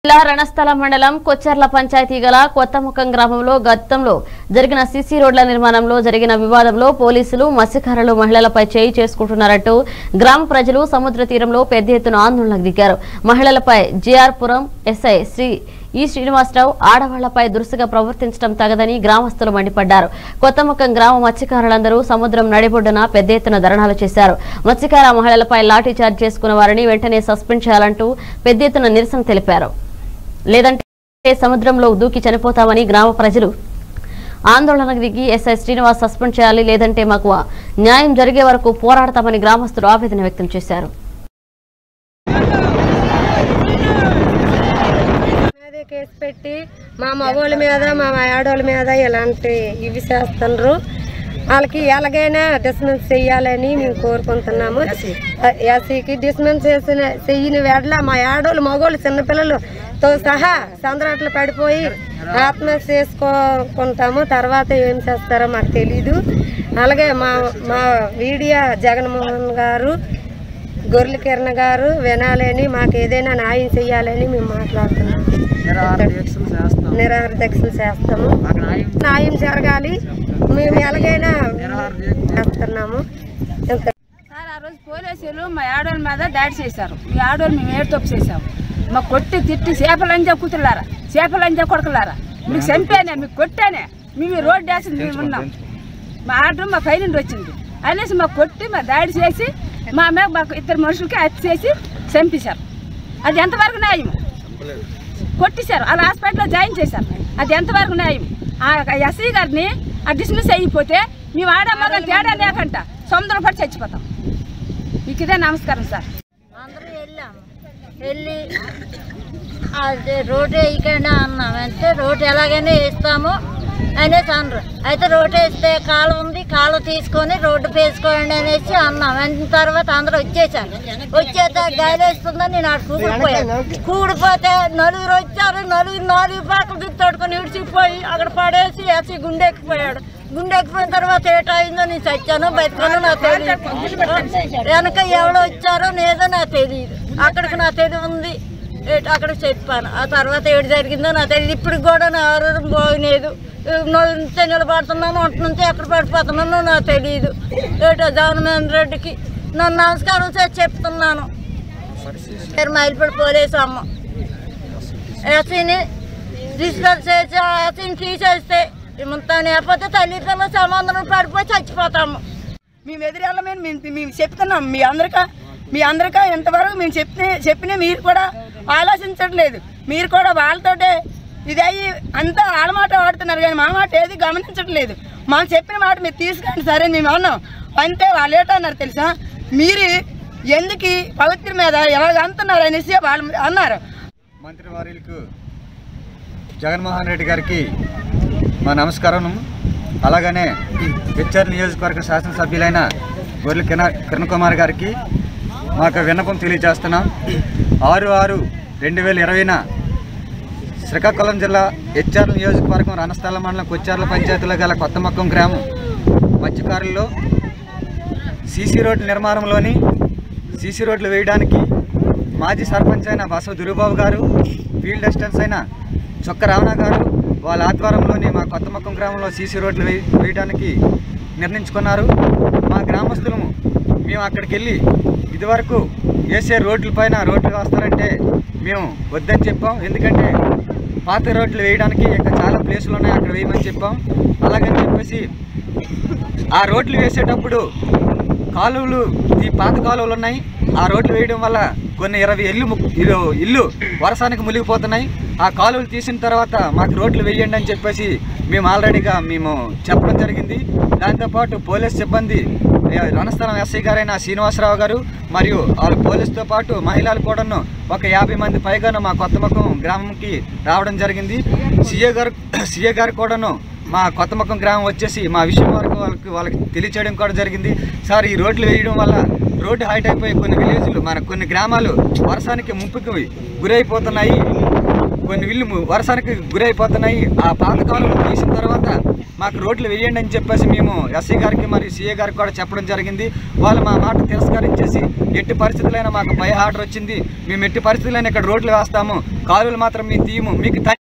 జిల్లా రణస్థల మండలం కొచ్చర్ల పంచాయతీ గల కొత్తముఖం గ్రామంలో గతంలో జరిగిన సీసీ రోడ్ల నిర్మాణంలో జరిగిన వివాదంలో పోలీసులు మత్స్యకారులు మహిళలపై చేయి చేసుకుంటున్నారంటూ గ్రామ ప్రజలు సముద్ర తీరంలో పెద్ద ఎత్తున ఆందోళనకు దిగారు మహిళలపై జిఆర్ పురం ఎస్ఐ శ్రీ ఈ శ్రీనివాసరావు ఆడవాళ్లపై దురుసుగా ప్రవర్తించడం తగదని గ్రామస్తులు మండిపడ్డారు కొత్తముఖం గ్రామ మత్స్యకారులందరూ సముద్రం నడిబొడ్డున పెద్ద ఎత్తున ధర్నాలు చేశారు మత్స్యకార మహిళలపై లాఠీ చార్జ్ చేసుకున్న వారిని వెంటనే సస్పెండ్ చేయాలంటూ పెద్ద ఎత్తున నిరసన తెలిపారు లేదంటే సముద్రంలో దూకి చనిపోతామని గ్రామ ప్రజలు ఆందోళనకు దిగి ఎస్ఐ శ్రీనివాస్ సస్పెండ్ చేయాలి లేదంటే మాకు న్యాయం జరిగే వరకు పోరాడతామని గ్రామస్తులు ఆవేదన వ్యక్తం చేశారు మీదే కేసు పెట్టి మా మగవాళ్ళ మీద మా ఆడవాళ్ళ మీద ఇలాంటి ఇవి చేస్తున్నారు వాళ్ళకి ఎలాగైనా డిస్మెన్స్ చెయ్యాలని మేము కోరుకుంటున్నాము ఎస్సీకి డిస్మెన్స్ చేసిన చెయ్యని వేడల మా ఆడవాళ్ళు మగవాళ్ళు చిన్నపిల్లలతో సహా చంద్రాట్లు పడిపోయి ఆత్మహత్య చేసుకోకుంటాము తర్వాత ఏం చేస్తారో మాకు తెలీదు అలాగే మా మా వీడియో జగన్మోహన్ గారు గొర్రెల కిరణ్ గారు వినాలని మాకు ఏదైనా న్యాయం చెయ్యాలని మేము మాట్లాడుతున్నాం నిరాహార దీక్షలు చేస్తాము న్యాయం జరగాలి మేము ఎలాగైనా చేస్తున్నాము ఇంత సార్ ఆ రోజు పోలీసులు మా ఆడవాళ్ళ మీద దాడి చేశారు ఈ ఆడవాళ్ళు మేము ఏడు తప్పు చేశాము మా కొట్టి తిట్టి చేపలంజా కూతురులారా చేపలంజా కొడకలారా మీకు చంపానే మీకు కొట్టానే మేము ఈ రోడ్డు వేసి మేము ఉన్నాం మా ఆర్డర్ మా పై నుండి వచ్చింది అనేసి మా కొట్టి మా దాడి చేసి మా మీద మాకు ఇద్దరు మనుషులకి హత్య చేసి చంపేశారు అది ఎంతవరకు న్యాయం కొట్టేశారు అలా హాస్పిటల్లో జాయిన్ చేశారు అది ఎంతవరకు న్యాయం ఆ ఎస్ఐ గారిని ఆ డిస్మిస్ అయిపోతే మేము ఆడమ్మగా తేడా లేకుండా సముద్రం పట్టి చచ్చిపోతాం మీకు ఇదే నమస్కారం సార్ అందరూ వెళ్ళాము వెళ్ళి అది రోడ్డు వేయకండి అన్నాం అంటే రోడ్డు ఎలాగైనా వేస్తాము అనేసి అన్నారు అయితే రోడ్డు వేస్తే కాలు ఉంది కాలు తీసుకొని రోడ్డు వేసుకోండి అనేసి అన్నాం అయిన తర్వాత అందరూ వచ్చేసారు వచ్చేస్తే గాలి వేస్తుందని నేను అక్కడ కూడిపోయాను కూడిపోతే నలుగురు వచ్చారు నలుగురు నాలుగు పక్కలు తోడుకొని ఇడిచిపోయి అక్కడ పడేసి వేసి గుండెక్కిపోయాడు గుండెక్కిపోయిన తర్వాత ఏటైందో నేను చచ్చాను బయటకు నాకు తెలియదు వెనక ఎవడో వచ్చారో లేదో నాకు తెలియదు అక్కడికి నా తెలివి ఉంది ఏట- అక్కడ చెప్పాను ఆ తర్వాత ఏడు జరిగిందో నాకు తెలియదు ఇప్పుడు కూడా నా ఆరోగ్యం బాగలేదు నుంచి నిలబడుతున్నాను ఒంటి నుంచి ఎక్కడ పడిపోతున్నానో నాకు తెలియదు ఏటో జగన్మోహన్ రెడ్డికి నన్ను నమస్కారం చేసి చెప్తున్నాను పేరు మైల్పడి పోలీసు అమ్మ ఎస్సీని డిస్కస్ చేసి ఆ ఎస్సీని తీసేస్తే ఇంత లేకపోతే తల్లి పిల్లల సమాధానం పడిపోయి చచ్చిపోతాము మేము ఎదురెళ్ళమని మేము మేము చెప్తున్నాం మీ అందరికా మీ అందరికా ఇంతవరకు మేము చెప్పిన చెప్పిన మీరు కూడా ఆలోచించట్లేదు మీరు కూడా వాళ్ళతోటే ఇది అయ్యి అంతా వాళ్ళ మాట వాడుతున్నారు కానీ మా మాట ఏది గమనించట్లేదు మాకు చెప్పిన మాట మీరు తీసుకురండి సరే మేము అన్నాం అంతే వాళ్ళు ఏటన్నారు తెలుసా మీరు ఎందుకు ఈ పవిత్ర మీద ఎలాగ అంటున్నారు అనేసి వాళ్ళు అన్నారు మంత్రివర్యులకు జగన్మోహన్ రెడ్డి గారికి మా నమస్కారం అలాగనే హెచ్ఆర్ నియోజకవర్గ శాసనసభ్యులైన గొర్రెల కిరణ్ కిరణ్ కుమార్ గారికి మాకు విన్నపం తెలియజేస్తున్నాం ఆరు ఆరు రెండు వేల ఇరవైన శ్రీకాకుళం జిల్లా హెచ్ఆర్ నియోజకవర్గం రణస్థల మండలం కొచ్చార్ల పంచాయతీలో గల కొత్తమక్కం గ్రామం మత్స్యకారుల్లో సీసీ రోడ్డు నిర్మాణంలోని సీసీ రోడ్లు వేయడానికి మాజీ సర్పంచ్ అయిన బసవ దురుబాబు గారు ఫీల్డ్ అసిస్టెంట్స్ అయిన చొక్క రావణ గారు వాళ్ళ ఆధ్వర్యంలోని మా కొత్తమక్కం గ్రామంలో సీసీ రోడ్లు వేయ వేయడానికి నిర్ణయించుకున్నారు మా గ్రామస్తులము మేము అక్కడికి వెళ్ళి ఇదివరకు వేసే రోడ్ల పైన రోడ్లు వేస్తారంటే మేము వద్దని చెప్పాం ఎందుకంటే పాత రోడ్లు వేయడానికి ఇంకా చాలా ప్లేసులు ఉన్నాయి అక్కడ వేయమని చెప్పాం అలాగని చెప్పేసి ఆ రోడ్లు వేసేటప్పుడు కాలువలు ఈ పాత కాలువలు ఉన్నాయి ఆ రోడ్లు వేయడం వల్ల కొన్ని ఇరవై ఇల్లు ము- ఇరు- ఇల్లు వర్షానికి మునిగిపోతున్నాయి ఆ కాలువలు తీసిన తర్వాత మాకు రోడ్లు వేయండి అని చెప్పేసి మేము ఆల్రెడీగా మేము చెప్పడం జరిగింది దాంతోపాటు పోలీస్ సిబ్బంది ఏ, రణస్థలం ఎస్ఐ గారైన శ్రీనివాసరావు గారు మరియు వాళ్ళ పోలీసుతో పాటు మహిళలు కూడాను ఒక యాభై మంది పైగాను మా కొత్తముఖం గ్రామంకి రావడం జరిగింది సీఏ గారు సీఏ గారు కూడాను మా కొత్తముఖం గ్రామం వచ్చేసి మా విషయం వరకు వాళ్ళకి వాళ్ళకి తెలియచేయడం కూడా జరిగింది సార్ ఈ రోడ్లు వేయడం వల్ల రోడ్డు హైట్ అయిపోయి కొన్ని విలేజ్లు మన కొన్ని గ్రామాలు వర్షానికి ముంపుకి గురైపోతున్నాయి కొన్ని ఇల్లు వర్షానికి గురైపోతున్నాయి ఆ పాత కాలం తీసిన తర్వాత మాకు రోడ్లు వేయండి అని చెప్పేసి మేము ఎస్సీ గారికి మరియు సీఏ గారికి కూడా చెప్పడం జరిగింది వాళ్ళు మా మాట తిరస్కరించేసి ఎట్టి పరిస్థితులైనా మాకు పై ఆర్డర్ వచ్చింది మేము ఎట్టి పరిస్థితులైనా ఇక్కడ రోడ్లు వేస్తాము కాలువలు మాత్రం మేము తీయము మీకు